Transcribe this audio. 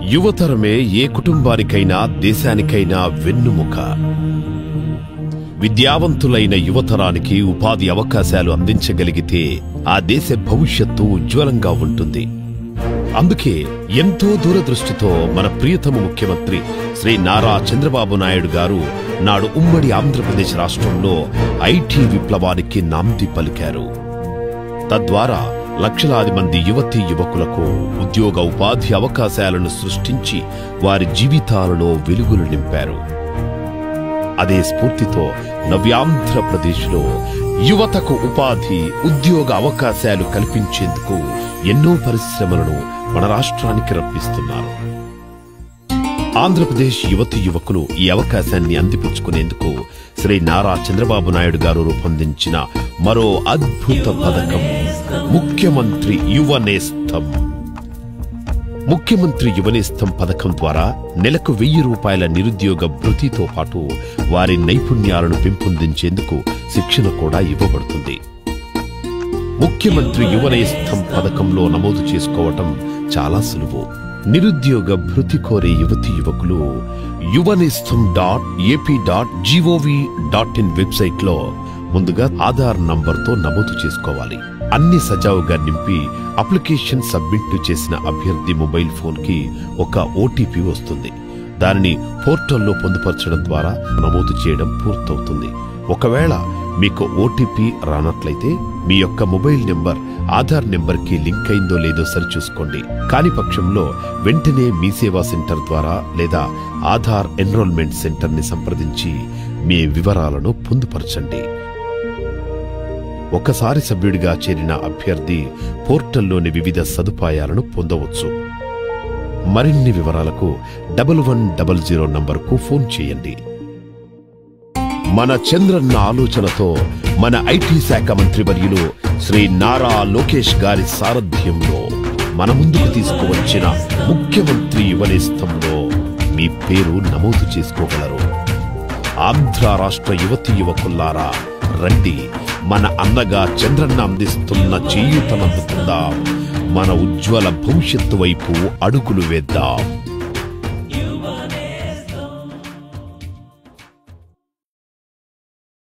యువతరమే ఏ కుటుంబానికైనా దేశానికైనా వెన్నుముక విద్యావంతులైన యువతరానికి ఉపాధి అవకాశాలు అందించగలిగితే ఆ దేశ భవిష్యత్తు ఉజ్వలంగా ఉంటుంది అందుకే ఎంతో దూరదృష్టితో మన ప్రియతమ ముఖ్యమంత్రి శ్రీ నారా చంద్రబాబు నాయుడు గారు నాడు ఉమ్మడి ఆంధ్రప్రదేశ్ రాష్ట్రంలో ఐటీ విప్లవానికి నాంది పలికారు తద్వారా లక్షలాది మంది యువతీ యువకులకు ఉద్యోగ ఉపాధి అవకాశాలను సృష్టించి వారి జీవితాలలో వెలుగులు నింపారు అదే స్ఫూర్తితో నవ్యాంధ్రప్రదేశ్లో యువతకు ఉపాధి ఉద్యోగ అవకాశాలు కల్పించేందుకు ఎన్నో పరిశ్రమలను మన రాష్ట్రానికి రప్పిస్తున్నారు ఆంధ్రప్రదేశ్ యువతి యువకులు ఈ అవకాశాన్ని అందిపుచ్చుకునేందుకు శ్రీ నారా చంద్రబాబు నాయుడు గారు రూపొందించిన మరో అద్భుత పథకం ముఖ్యమంత్రి యువ నేస్తం ముఖ్యమంత్రి యువనేస్తం పథకం ద్వారా నెలకు వెయ్యి రూపాయల నిరుద్యోగ భృతితో పాటు వారి నైపుణ్యాలను పెంపొందించేందుకు శిక్షణ కూడా ఇవ్వబడుతుంది ముఖ్యమంత్రి యువనేస్తం పథకంలో నమోదు చేసుకోవటం చాలా సులువు నిరుద్యోగ భృతి కోరే యువతి యువకులు Yuvanestham dot AP dot G O V dot in వెబ్సైట్లో ముందుగా ఆధార్ నంబర్తో నమోదు చేసుకోవాలి అన్ని సజావుగా నింపి అప్లికేషన్ సబ్మిట్ చేసిన అభ్యర్థి మొబైల్ ఫోన్కి ఒక ఓటీపీ వస్తుంది దానిని పోర్టల్లో పొందుపరచడం ద్వారా నమోదు చేయడం పూర్తవుతుంది ఒకవేళ మీకు ఓటీపీ రానట్లయితే మీ యొక్క మొబైల్ నెంబర్ ఆధార్ నెంబర్కి లింక్ అయిందో లేదో సరిచూసుకోండి కాని పక్షంలో వెంటనే మీ సేవా సెంటర్ ద్వారా లేదా ఆధార్ ఎన్రోల్మెంట్ సెంటర్ని సంప్రదించి మీ వివరాలను పొందుపరచండి ఒకసారి సభ్యుడిగా చేరిన అభ్యర్థి పోర్టల్లోని వివిధ సదుపాయాలను పొందవచ్చు మరిన్ని వివరాలకు డబల్ వన్ డబల్ జీరో నంబర్కు ఫోన్ చేయండి మన చంద్రన్న ఆలోచనతో మన ఐటీ శాఖ మంత్రి వర్యులు శ్రీ నారా లోకేష్ గారి సారథ్యంలో మన ముందుకు తీసుకువచ్చిన ముఖ్యమంత్రి యువనేస్తంలో మీ పేరు నమోదు చేసుకోగలరు ఆంధ్ర రాష్ట్ర యువతి యువకుల్లారా రండి మన అన్నగా చంద్రన్న అందిస్తున్న చేయూతనందుకుందాం మన ఉజ్వల భవిష్యత్తు వైపు అడుగులు వేద్దాం